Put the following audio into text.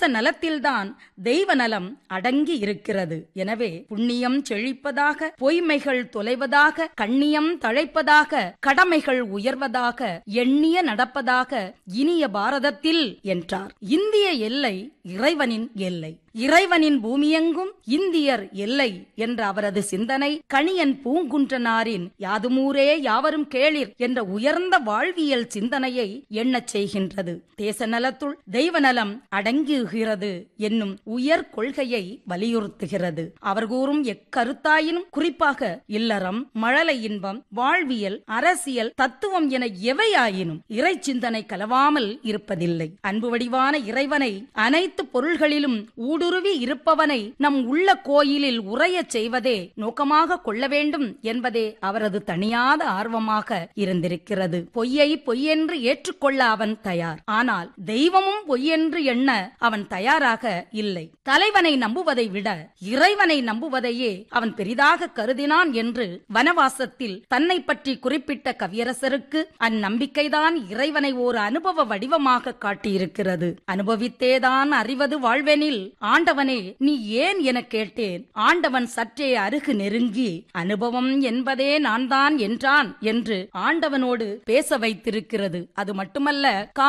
நலத்தில்தான் தெய்வ நலம் அடங்கி இருக்கிறது எனவே புண்ணியம் செழிப்பதாக பொய்மைகள் தொலைவதாக கண்ணியம் தழைப்பதாக கடமைகள் உயர்வதாக எண்ணிய நடப்பதாக இனிய பாரதத்தில் என்றார் இந்திய எல்லை இறைவனின் எல்லை இறைவனின் பூமியெங்கும் இந்தியர் எல்லை என்ற அவரது சிந்தனை கணியன் பூங்குன்றனாரின் யாதுமூரே யாவரும் கேளிர் என்ற உயர்ந்த வாழ்வியல் சிந்தனையை எண்ணச் செய்கின்றது தேச நலத்துள் தெய்வ நலம் அடங்குகிறது என்னும் உயர் கொள்கையை வலியுறுத்துகிறது அவர் கூறும் எக்கருத்தாயினும் குறிப்பாக இல்லறம் மழலை இன்பம் வாழ்வியல் அரசியல் தத்துவம் என எவையாயினும் இறை சிந்தனை கலவாமல் இருப்பதில்லை அன்பு வடிவான இறைவனை அனைத்து பொருள்களிலும் ஊடுருவி இருப்பவனை நம் உள்ள கோயிலில் உரையச் செய்வதே நோக்கமாக கொள்ள வேண்டும் என்பதே அவரது தனியாத ஆர்வமாக இருந்திருக்கிறது பொய்யை பொய்யென்று ஏற்றுக்கொள்ள அவன் தயார் ஆனால் தெய்வமும் பொய்யென்று எண்ண அவன் தயாராக இல்லை தலைவனை நம்புவதை விட இறைவனை நம்புவதையே அவன் பெரிதாக கருதினான் என்று வனவாசத்தில் தன்னை பற்றி குறிப்பிட்ட கவியரசருக்கு அந்நம்பிக்கைதான் இறைவனை ஒரு அனுபவ வடிவமாக காட்டியிருக்கிறது அனுபவித்தேதான் அறிவது வாழ்வெனில் ஆண்டவனே நீ ஏன் என கேட்டேன் ஆண்டவன் சற்றே அருகு நெருங்கி அனுபவம் என்பதே நான் தான் என்றான் என்று ஆண்டவனோடு பேச வைத்திருக்கிறது அது மட்டுமல்ல